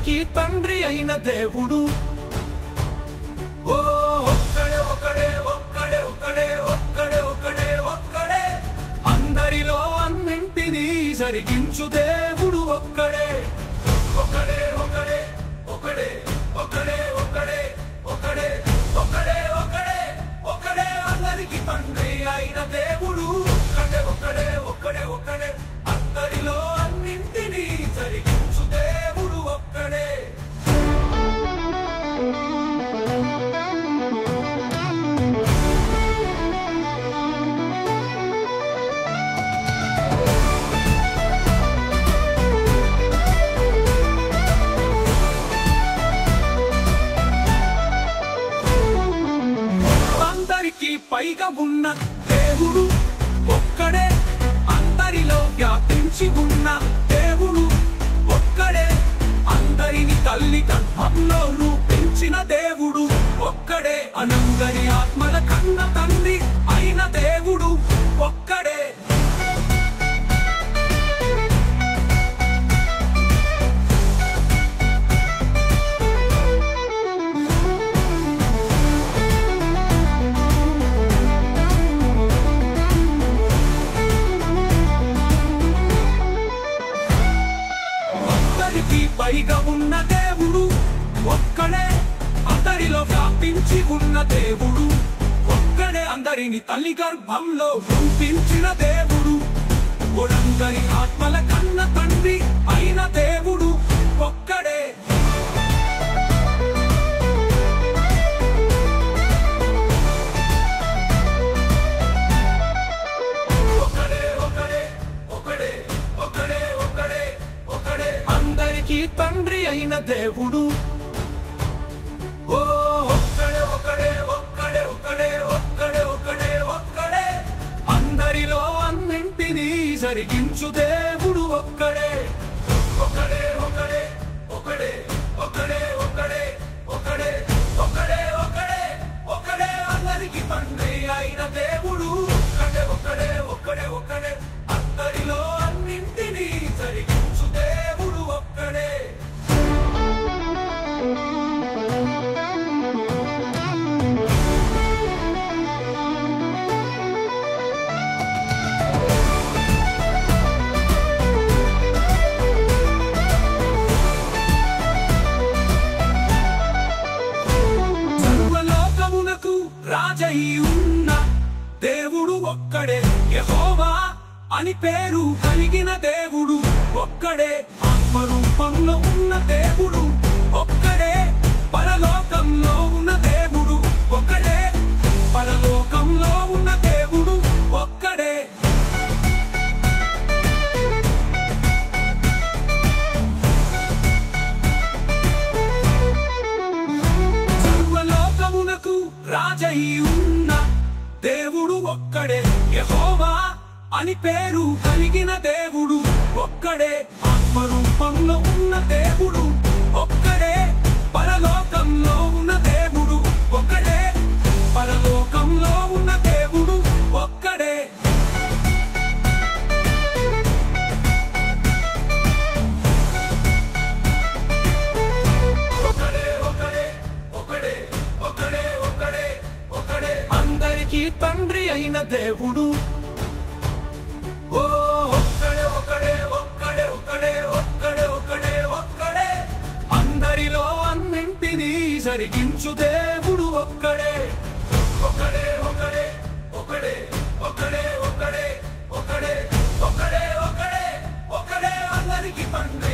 అందరికీ తండ్రి అయిన దేవుడు ఓ ఒక్కడే ఒక్కడే ఒక్కడే ఒక్కడే ఒక్కడే ఒక్కడే ఒక్కడే అందరిలో అన్నింటినీ జరిగించు దేవుడు ఒక్కడే ఒక్కడే ఒక్కడే ఒక్కడే ఒక్కడే ఒక్కడే ఒక్కడే ఒక్కడే ఒక్కడే ఒక్కడే అందరికి తండ్రి అయిన దేవుడు ఒక్కడే ఒక్కడే ఒక్కడే ఒక్కడే అందరిలో అన్నింటినీ జరిగించు దేవుడు ఒక్కడే అందరికీ పైగా ఉన్న దేవుడు ఒక్కడే అందరిలో వ్యాపించి ఉన్న దేవుడు ఒక్కడే అందరిని తల్లి గర్భంలో రూపించిన దేవుడు ఒక్కడే అనందరి ఆత్మల కన్న తండ్రి అయిన దేవుడు ఒక్కడే అందరికీ పైగా ఉన్న దేవుడు ఒక్కడే అందరిలో వ్యాపించి ఉన్న దేవుడు ఒక్కడే అందరిని తల్లి గర్భంలో రూపించిన దేవుడు ఒడందరి ఆత్మల కన్న తండ్రి అయిన దేవుడు ఒక్కడే ఒకడే ఒకడే ఒకడే ఒకడే ఒకడే ఒకడే అందరికీ తండ్రి అయిన దేవుడు ఓ ఒక్కడే ఒకడే ఒక్కడే ఒకడే ఒక్కడే ఒకడే ఒక్కడే అందరిలో అన్నింటినీ జరిగించు దేవుడు ఒక్కడే ఒకడే ఒకడే ఒకడే ఒకడే ఒకడే ఒకడే ఒకడే ఒకడే ఒకడే అందరికి తండ్రి అయిన దేవుడు ఒక్కడే ఒకడే ఒక్కడే ఒక్కడే అందరిలో అన్నింటినీ జరిగించు దేవుడు ఒక్కడే సర్వలోకమునకు రాజై ఉన్న దేవుడు ఒక్కడే యెహోవా అని పేరు కలిగిన దేవుడు ఒక్కడే ఆత్మరూపంలో ఉన్న దేవుడు ఒక్కడే పరలోకంలో ఉన్న దేవుడు ఒక్కడే పరలోకంలో ఉన్న దేవుడు ఒక్కడే సర్వలోకమునకు రాజై ఉన్న దేవుడు ఒక్కడే యెహోవా అని పేరు కలిగిన దేవుడు ఒక్కడే ఆత్మరూపంలో ఉన్న దేవుడు ఒక్కడే పరలోకంలో ఉన్న దేవుడు ఒక్కడే పరలోకంలో ఉన్న దేవుడు ఒక్కడే ఒకడే ఒకడే ఒకడే ఒకడే ఒకడే ఒకడే అందరికీ తండ్రి అయిన దేవుడు ఓ ఒక్కడే ఒకడే ఒక్కడే ఒకడే ఒక్కడే ఒకడే ఒక్కడే అందరిలో అన్నింటినీ జరిగించు దేవుడు ఒక్కడే ఒకడే ఒకడే ఒకడే ఒకడే ఒకడే ఒకడే ఒకడే ఒకడే ఒకడే అందరికి తండ్రి